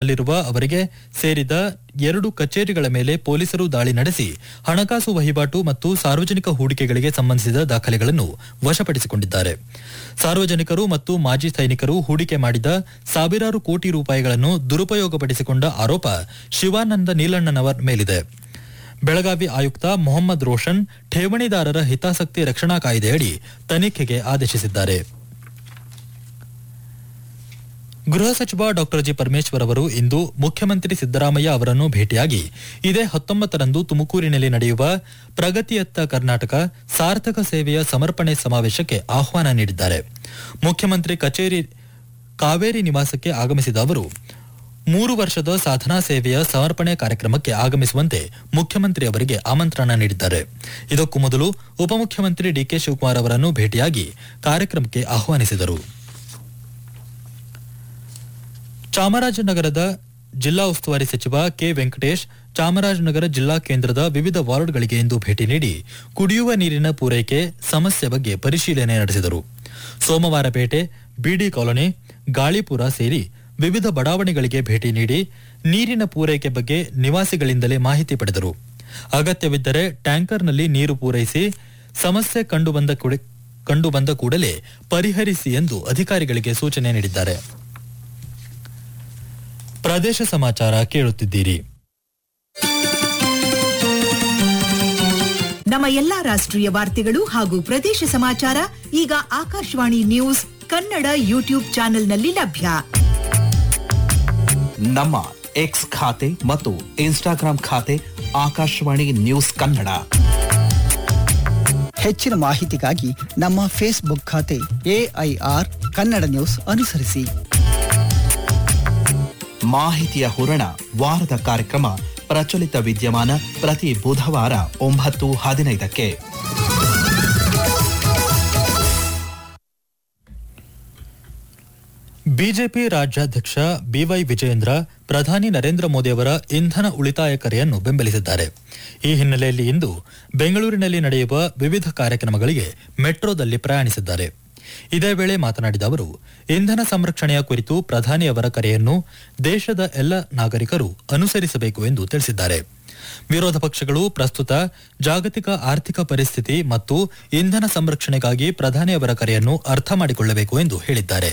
ನಿಯಂತ್ರಣದಲ್ಲಿರುವ ಅವರಿಗೆ ಸೇರಿದ ಎರಡು ಕಚೇರಿಗಳ ಮೇಲೆ ಪೊಲೀಸರು ದಾಳಿ ನಡೆಸಿ ಹಣಕಾಸು ವಹಿವಾಟು ಮತ್ತು ಸಾರ್ವಜನಿಕ ಹೂಡಿಕೆಗಳಿಗೆ ಸಂಬಂಧಿಸಿದ ದಾಖಲೆಗಳನ್ನು ವಶಪಡಿಸಿಕೊಂಡಿದ್ದಾರೆ ಸಾರ್ವಜನಿಕರು ಮತ್ತು ಮಾಜಿ ಸೈನಿಕರು ಹೂಡಿಕೆ ಮಾಡಿದ ಸಾವಿರಾರು ಕೋಟಿ ರೂಪಾಯಿಗಳನ್ನು ದುರುಪಯೋಗಪಡಿಸಿಕೊಂಡ ಆರೋಪ ಶಿವಾನಂದ ನೀಲಣ್ಣನವರ್ ಮೇಲಿದೆ ಬೆಳಗಾವಿ ಆಯುಕ್ತ ಮೊಹಮ್ಮದ್ ರೋಷನ್ ಠೇವಣಿದಾರರ ಹಿತಾಸಕ್ತಿ ರಕ್ಷಣಾ ಕಾಯ್ದೆಯಡಿ ತನಿಖೆಗೆ ಆದೇಶಿಸಿದ್ದಾರೆ ಗೃಹ ಸಚಿವ ಡಾ ಜಿ ಪರಮೇಶ್ವರ್ ಅವರು ಇಂದು ಮುಖ್ಯಮಂತ್ರಿ ಸಿದ್ದರಾಮಯ್ಯ ಅವರನ್ನು ಭೇಟಿಯಾಗಿ ಇದೇ ಹತ್ತೊಂಬತ್ತರಂದು ತುಮಕೂರಿನಲ್ಲಿ ನಡೆಯುವ ಪ್ರಗತಿಯತ್ತ ಕರ್ನಾಟಕ ಸಾರ್ಥಕ ಸೇವೆಯ ಸಮರ್ಪಣೆ ಸಮಾವೇಶಕ್ಕೆ ಆಹ್ವಾನ ನೀಡಿದ್ದಾರೆ ಮುಖ್ಯಮಂತ್ರಿ ಕಚೇರಿ ಕಾವೇರಿ ನಿವಾಸಕ್ಕೆ ಆಗಮಿಸಿದ ಅವರು ಮೂರು ವರ್ಷದ ಸಾಧನಾ ಸೇವೆಯ ಸಮರ್ಪಣೆ ಕಾರ್ಯಕ್ರಮಕ್ಕೆ ಆಗಮಿಸುವಂತೆ ಮುಖ್ಯಮಂತ್ರಿ ಅವರಿಗೆ ಆಮಂತ್ರಣ ನೀಡಿದ್ದಾರೆ ಇದಕ್ಕೂ ಮೊದಲು ಉಪಮುಖ್ಯಮಂತ್ರಿ ಡಿಕೆ ಶಿವಕುಮಾರ್ ಅವರನ್ನು ಭೇಟಿಯಾಗಿ ಕಾರ್ಯಕ್ರಮಕ್ಕೆ ಆಹ್ವಾನಿಸಿದರು ಚಾಮರಾಜನಗರದ ಜಿಲ್ಲಾ ಉಸ್ತುವಾರಿ ಸಚಿವ ಕೆ ವೆಂಕಟೇಶ್ ಚಾಮರಾಜನಗರ ಜಿಲ್ಲಾ ಕೇಂದ್ರದ ವಿವಿಧ ವಾರ್ಡ್ಗಳಿಗೆ ಇಂದು ಭೇಟಿ ನೀಡಿ ಕುಡಿಯುವ ನೀರಿನ ಪೂರೈಕೆ ಸಮಸ್ಯೆ ಬಗ್ಗೆ ಪರಿಶೀಲನೆ ನಡೆಸಿದರು ಸೋಮವಾರಪೇಟೆ ಬಿಡಿ ಕಾಲೋನಿ ಗಾಳಿಪುರ ಸೇರಿ ವಿವಿಧ ಬಡಾವಣೆಗಳಿಗೆ ಭೇಟಿ ನೀಡಿ ನೀರಿನ ಪೂರೈಕೆ ಬಗ್ಗೆ ನಿವಾಸಿಗಳಿಂದಲೇ ಮಾಹಿತಿ ಪಡೆದರು ಅಗತ್ಯವಿದ್ದರೆ ಟ್ಯಾಂಕರ್ನಲ್ಲಿ ನೀರು ಪೂರೈಸಿ ಸಮಸ್ಯೆ ಕಂಡುಬಂದ ಕೂಡೆ- ಕಂಡುಬಂದ ಕೂಡಲೇ ಪರಿಹರಿಸಿ ಎಂದು ಅಧಿಕಾರಿಗಳಿಗೆ ಸೂಚನೆ ನೀಡಿದ್ದಾರೆ ಪ್ರದೇಶ ಸಮಾಚಾರ ಕೇಳುತ್ತಿದ್ದೀರಿ ನಮ್ಮ ಎಲ್ಲಾ ರಾಷ್ಟ್ರೀಯ ವಾರ್ತೆಗಳು ಹಾಗೂ ಪ್ರದೇಶ ಸಮಾಚಾರ ಈಗ ಆಕಾಶವಾಣಿ ನ್ಯೂಸ್ ಕನ್ನಡ ಯೂಟ್ಯೂಬ್ ಚಾನೆಲ್ನಲ್ಲಿ ಲಭ್ಯ ನಮ್ಮ ಎಕ್ಸ್ ಖಾತೆ ಮತ್ತು ಇನ್ಸ್ಟಾಗ್ರಾಂ ಖಾತೆ ಆಕಾಶವಾಣಿ ನ್ಯೂಸ್ ಕನ್ನಡ ಹೆಚ್ಚಿನ ಮಾಹಿತಿಗಾಗಿ ನಮ್ಮ ಫೇಸ್ಬುಕ್ ಖಾತೆ ಎಐಆರ್ ಕನ್ನಡ ನ್ಯೂಸ್ ಅನುಸರಿಸಿ ಮಾಹಿತಿಯ ಹೂರಣ ವಾರದ ಕಾರ್ಯಕ್ರಮ ಪ್ರಚಲಿತ ವಿದ್ಯಮಾನ ಪ್ರತಿ ಬುಧವಾರ ಒಂಬತ್ತು ಹದಿನೈದಕ್ಕೆ ಬಿಜೆಪಿ ರಾಜ್ಯಾಧ್ಯಕ್ಷ ಬಿವೈ ವಿಜಯೇಂದ್ರ ಪ್ರಧಾನಿ ನರೇಂದ್ರ ಮೋದಿ ಅವರ ಇಂಧನ ಉಳಿತಾಯ ಕರೆಯನ್ನು ಬೆಂಬಲಿಸಿದ್ದಾರೆ ಈ ಹಿನ್ನೆಲೆಯಲ್ಲಿ ಇಂದು ಬೆಂಗಳೂರಿನಲ್ಲಿ ನಡೆಯುವ ವಿವಿಧ ಕಾರ್ಯಕ್ರಮಗಳಿಗೆ ಮೆಟ್ರೋದಲ್ಲಿ ಪ್ರಯಾಣಿಸಿದ್ದಾರೆ ಇದೇ ವೇಳೆ ಮಾತನಾಡಿದ ಅವರು ಇಂಧನ ಸಂರಕ್ಷಣೆಯ ಕುರಿತು ಪ್ರಧಾನಿ ಅವರ ಕರೆಯನ್ನು ದೇಶದ ಎಲ್ಲ ನಾಗರಿಕರು ಅನುಸರಿಸಬೇಕು ಎಂದು ತಿಳಿಸಿದ್ದಾರೆ ವಿರೋಧ ಪಕ್ಷಗಳು ಪ್ರಸ್ತುತ ಜಾಗತಿಕ ಆರ್ಥಿಕ ಪರಿಸ್ಥಿತಿ ಮತ್ತು ಇಂಧನ ಸಂರಕ್ಷಣೆಗಾಗಿ ಪ್ರಧಾನಿ ಅವರ ಕರೆಯನ್ನು ಅರ್ಥ ಮಾಡಿಕೊಳ್ಳಬೇಕು ಎಂದು ಹೇಳಿದ್ದಾರೆ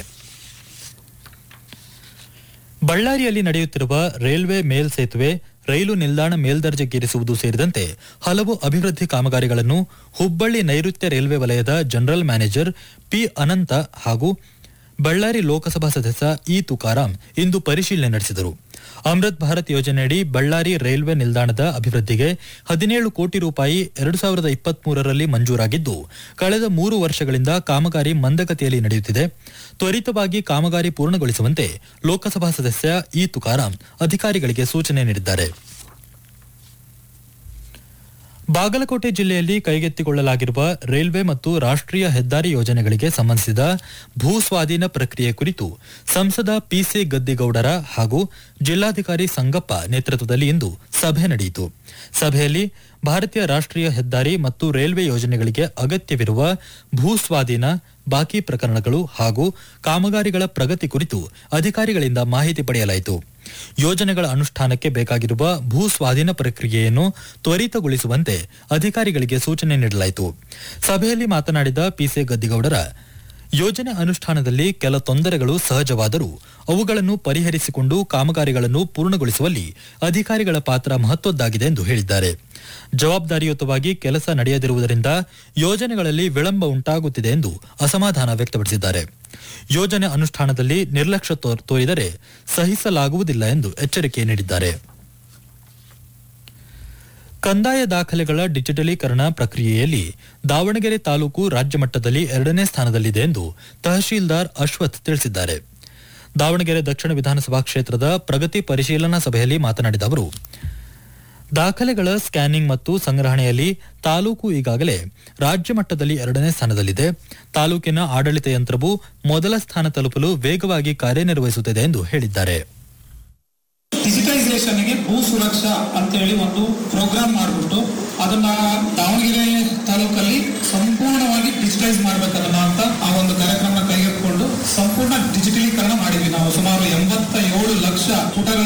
ಬಳ್ಳಾರಿಯಲ್ಲಿ ನಡೆಯುತ್ತಿರುವ ರೈಲ್ವೆ ಮೇಲ್ ಸೇತುವೆ ರೈಲು ನಿಲ್ದಾಣ ಮೇಲ್ದರ್ಜೆಗೇರಿಸುವುದು ಸೇರಿದಂತೆ ಹಲವು ಅಭಿವೃದ್ಧಿ ಕಾಮಗಾರಿಗಳನ್ನು ಹುಬ್ಬಳ್ಳಿ ನೈಋತ್ಯ ರೈಲ್ವೆ ವಲಯದ ಜನರಲ್ ಮ್ಯಾನೇಜರ್ ಪಿ ಅನಂತ ಹಾಗೂ ಬಳ್ಳಾರಿ ಲೋಕಸಭಾ ಸದಸ್ಯ ಇ ತುಕಾರಾಂ ಇಂದು ಪರಿಶೀಲನೆ ನಡೆಸಿದರು ಅಮೃತ್ ಭಾರತ್ ಯೋಜನೆಯಡಿ ಬಳ್ಳಾರಿ ರೈಲ್ವೆ ನಿಲ್ದಾಣದ ಅಭಿವೃದ್ಧಿಗೆ ಹದಿನೇಳು ಕೋಟಿ ರೂಪಾಯಿ ಎರಡು ಸಾವಿರದ ಇಪ್ಪತ್ಮೂರರಲ್ಲಿ ಮಂಜೂರಾಗಿದ್ದು ಕಳೆದ ಮೂರು ವರ್ಷಗಳಿಂದ ಕಾಮಗಾರಿ ಮಂದಗತಿಯಲ್ಲಿ ನಡೆಯುತ್ತಿದೆ ತ್ವರಿತವಾಗಿ ಕಾಮಗಾರಿ ಪೂರ್ಣಗೊಳಿಸುವಂತೆ ಲೋಕಸಭಾ ಸದಸ್ಯ ಇ ತುಕಾರಾಂ ಅಧಿಕಾರಿಗಳಿಗೆ ಸೂಚನೆ ನೀಡಿದ್ದಾರೆ ಬಾಗಲಕೋಟೆ ಜಿಲ್ಲೆಯಲ್ಲಿ ಕೈಗೆತ್ತಿಕೊಳ್ಳಲಾಗಿರುವ ರೈಲ್ವೆ ಮತ್ತು ರಾಷ್ಟ್ರೀಯ ಹೆದ್ದಾರಿ ಯೋಜನೆಗಳಿಗೆ ಸಂಬಂಧಿಸಿದ ಭೂ ಸ್ವಾಧೀನ ಪ್ರಕ್ರಿಯೆ ಕುರಿತು ಸಂಸದ ಪಿಸಿ ಗದ್ದಿಗೌಡರ ಹಾಗೂ ಜಿಲ್ಲಾಧಿಕಾರಿ ಸಂಗಪ್ಪ ನೇತೃತ್ವದಲ್ಲಿ ಇಂದು ಸಭೆ ನಡೆಯಿತು ಸಭೆಯಲ್ಲಿ ಭಾರತೀಯ ರಾಷ್ಟ್ರೀಯ ಹೆದ್ದಾರಿ ಮತ್ತು ರೈಲ್ವೆ ಯೋಜನೆಗಳಿಗೆ ಅಗತ್ಯವಿರುವ ಭೂ ಸ್ವಾಧೀನ ಬಾಕಿ ಪ್ರಕರಣಗಳು ಹಾಗೂ ಕಾಮಗಾರಿಗಳ ಪ್ರಗತಿ ಕುರಿತು ಅಧಿಕಾರಿಗಳಿಂದ ಮಾಹಿತಿ ಪಡೆಯಲಾಯಿತು ಯೋಜನೆಗಳ ಅನುಷ್ಠಾನಕ್ಕೆ ಬೇಕಾಗಿರುವ ಭೂ ಸ್ವಾಧೀನ ಪ್ರಕ್ರಿಯೆಯನ್ನು ತ್ವರಿತಗೊಳಿಸುವಂತೆ ಅಧಿಕಾರಿಗಳಿಗೆ ಸೂಚನೆ ನೀಡಲಾಯಿತು ಸಭೆಯಲ್ಲಿ ಮಾತನಾಡಿದ ಪಿಸಿ ಗದ್ದಿಗೌಡರ ಯೋಜನೆ ಅನುಷ್ಠಾನದಲ್ಲಿ ಕೆಲ ತೊಂದರೆಗಳು ಸಹಜವಾದರೂ ಅವುಗಳನ್ನು ಪರಿಹರಿಸಿಕೊಂಡು ಕಾಮಗಾರಿಗಳನ್ನು ಪೂರ್ಣಗೊಳಿಸುವಲ್ಲಿ ಅಧಿಕಾರಿಗಳ ಪಾತ್ರ ಮಹತ್ವದ್ದಾಗಿದೆ ಎಂದು ಹೇಳಿದ್ದಾರೆ ಜವಾಬ್ದಾರಿಯುತವಾಗಿ ಕೆಲಸ ನಡೆಯದಿರುವುದರಿಂದ ಯೋಜನೆಗಳಲ್ಲಿ ವಿಳಂಬ ಉಂಟಾಗುತ್ತಿದೆ ಎಂದು ಅಸಮಾಧಾನ ವ್ಯಕ್ತಪಡಿಸಿದ್ದಾರೆ ಯೋಜನೆ ಅನುಷ್ಠಾನದಲ್ಲಿ ನಿರ್ಲಕ್ಷ್ಯ ತೋ- ತೋರಿದರೆ ಸಹಿಸಲಾಗುವುದಿಲ್ಲ ಎಂದು ಎಚ್ಚರಿಕೆ ನೀಡಿದ್ದಾರೆ ಕಂದಾಯ ದಾಖಲೆಗಳ ಡಿಜಿಟಲೀಕರಣ ಪ್ರಕ್ರಿಯೆಯಲ್ಲಿ ದಾವಣಗೆರೆ ತಾಲೂಕು ರಾಜ್ಯ ಮಟ್ಟದಲ್ಲಿ ಎರಡನೇ ಸ್ಥಾನದಲ್ಲಿದೆ ಎಂದು ತಹಶೀಲ್ದಾರ್ ಅಶ್ವಥ್ ತಿಳಿಸಿದ್ದಾರೆ ದಾವಣಗೆರೆ ದಕ್ಷಿಣ ವಿಧಾನಸಭಾ ಕ್ಷೇತ್ರದ ಪ್ರಗತಿ ಪರಿಶೀಲನಾ ಸಭೆಯಲ್ಲಿ ಮಾತನಾಡಿದ ಅವರು ದಾಖಲೆಗಳ ಸ್ಕ್ಯಾನಿಂಗ್ ಮತ್ತು ಸಂಗ್ರಹಣೆಯಲ್ಲಿ ತಾಲೂಕು ಈಗಾಗಲೇ ರಾಜ್ಯ ಮಟ್ಟದಲ್ಲಿ ಎರಡನೇ ಸ್ಥಾನದಲ್ಲಿದೆ ತಾಲೂಕಿನ ಆಡಳಿತ ಯಂತ್ರವು ಮೊದಲ ಸ್ಥಾನ ತಲುಪಲು ವೇಗವಾಗಿ ಕಾರ್ಯನಿರ್ವಹಿಸುತ್ತಿದೆ ಎಂದು ಹೇಳಿದ್ದಾರೆ ಡಿಜಿಟೈಸೇಷನ್ಗೆ ಭೂ ಸುರಕ್ಷಾ ಅಂತ ಹೇಳಿ ಒಂದು ಪ್ರೋಗ್ರಾಮ್ ಮಾಡಿಬಿಟ್ಟು ಅದನ್ನ ದಾವಣಗೆರೆ ತಾಲೂಕಲ್ಲಿ ಸಂಪೂರ್ಣವಾಗಿ ಡಿಜಿಟೈಸ್ ಮಾಡ್ಬೇಕದನ್ನ ಅಂತ ಆ ಒಂದು ಕಾರ್ಯಕ್ರಮ ಕೈಗೆತ್ತಿಕೊಂಡು ಸಂಪೂರ್ಣ ಡಿಜಿಟಲೀಕರಣ ಮಾಡಿದ್ವಿ ನಾವು ಸುಮಾರು ಎಂಬತ್ತ ಏಳು ಲಕ್ಷ ಪುಟಗಳ